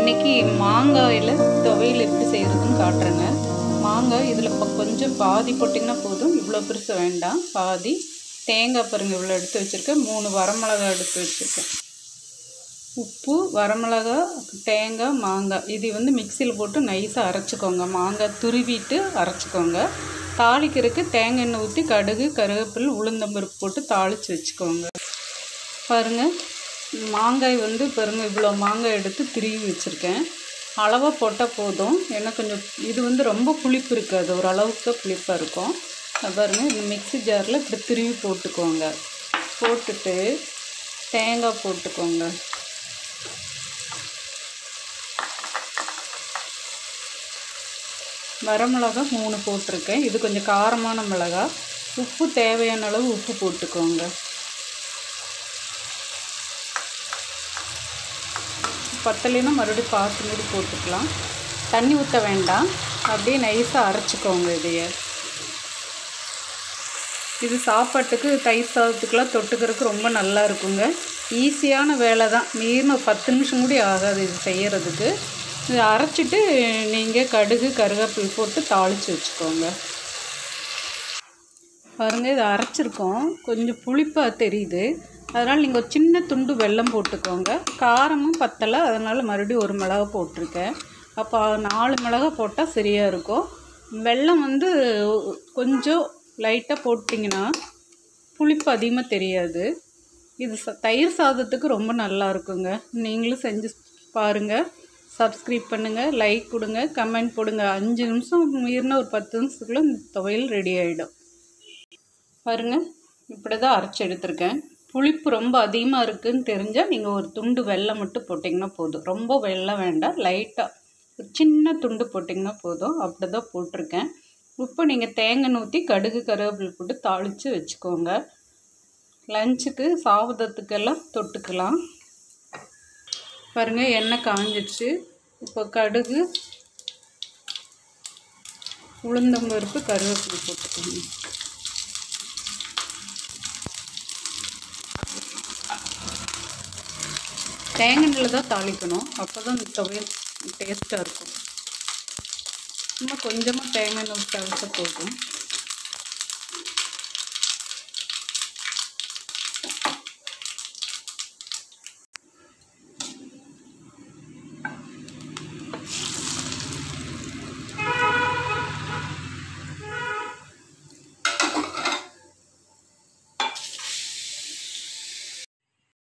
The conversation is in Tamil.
இன்னைக்கு மாங்காயில் துவையல் எப்படி செய்கிறதுன்னு காட்டுறேங்க மாங்காய் இதில் இப்போ கொஞ்சம் பாதி போட்டிங்கன்னா போதும் இவ்வளோ பெருசு வேண்டாம் பாதி தேங்காய் பாருங்க இவ்வளோ எடுத்து வச்சுருக்கேன் மூணு வரமிளகா எடுத்து வச்சுருக்கேன் உப்பு வரமிளகா தேங்காய் மாங்காய் இது வந்து மிக்சியில் போட்டு நைஸாக அரைச்சிக்கோங்க மாங்காய் துருவிட்டு அரைச்சிக்கோங்க தாளிக்கிறதுக்கு தேங்காய் எண்ணெய் ஊற்றி கடுகு கருவேப்பில் உளுந்தம்பருப்பு போட்டு தாளித்து வச்சுக்கோங்க பாருங்கள் மாங்காய் வந்து பாருங்க இவ்வளோ மாங்காய் எடுத்து திருவி வச்சுருக்கேன் அளவாக போட்டால் போதும் ஏன்னா கொஞ்சம் இது வந்து ரொம்ப புளிப்பு இருக்காது ஒரு அளவுக்கு புளிப்பாக இருக்கும் அது பாருங்க இந்த மிக்ஸி ஜாரில் இப்படி திருவி போட்டுக்கோங்க போட்டுட்டு தேங்காய் போட்டுக்கோங்க வரமிளகா மூணு போட்டிருக்கேன் இது கொஞ்சம் காரமான மிளகா உப்பு தேவையான அளவு உப்பு போட்டுக்கோங்க பத்தலைன்னா மறுபடியும் பார்த்து மூடி போட்டுக்கலாம் தண்ணி ஊற்ற வேண்டாம் அப்படியே நைஸாக அரைச்சிக்கோங்க இதைய இது சாப்பாட்டுக்கு தயிர் சாதத்துக்கெலாம் தொட்டுக்கிறதுக்கு ரொம்ப நல்லா இருக்குங்க ஈஸியான வேலை தான் மீறின பத்து நிமிஷம் கூட ஆகாது இது செய்கிறதுக்கு இது அரைச்சிட்டு நீங்கள் கடுகு கருவேப்பில் போட்டு தாளித்து வச்சுக்கோங்க பாருங்கள் இது அரைச்சிருக்கோம் கொஞ்சம் புளிப்பாக தெரியுது அதனால் நீங்கள் ஒரு சின்ன துண்டு வெல்லம் போட்டுக்கோங்க காரமும் பத்தலை அதனால் மறுபடியும் ஒரு மிளகா போட்டிருக்கேன் அப்போ நாலு மிளகா போட்டால் சரியாக இருக்கும் வெல்லம் வந்து கொஞ்சம் லைட்டாக போட்டிங்கன்னா புளிப்பு அதிகமாக தெரியாது இது ச தயிர் சாதத்துக்கு ரொம்ப நல்லா இருக்குங்க நீங்களும் செஞ்சு பாருங்கள் சப்ஸ்கிரைப் பண்ணுங்கள் லைக் கொடுங்க கமெண்ட் போடுங்க அஞ்சு நிமிஷம் மீறினா ஒரு பத்து நிமிஷத்துக்குள்ளே இந்த துவையல் ரெடி ஆகிடும் பாருங்கள் இப்படி தான் அரைச்சி எடுத்திருக்கேன் புளிப்பு ரொம்ப அதிகமாக இருக்குதுன்னு தெரிஞ்சால் நீங்கள் ஒரு துண்டு வெல்லம் மட்டும் போட்டிங்கன்னா போதும் ரொம்ப வெல்லம் வேண்டாம் லைட்டாக ஒரு சின்ன துண்டு போட்டிங்கன்னா போதும் அப்படி தான் போட்டிருக்கேன் இப்போ நீங்கள் தேங்காய் ஊற்றி கடுகு கருவேப்பில் போட்டு தாளித்து வச்சுக்கோங்க லஞ்சுக்கு சாதத்துக்கெல்லாம் தொட்டுக்கலாம் பாருங்கள் எண்ணெய் காஞ்சிடுச்சு இப்போ கடுகு உளுந்தம்பருப்பு கருவேப்பிலை போட்டுக்கோங்க தேங்காய் எண்ணெயில் தான் தாளிக்கணும் அப்போ தான் இந்த துவையல் டேஸ்ட்டாக இருக்கும் சும்மா கொஞ்சமாக தேங்காய் எண்ணெய் தாளிச்சா போதும்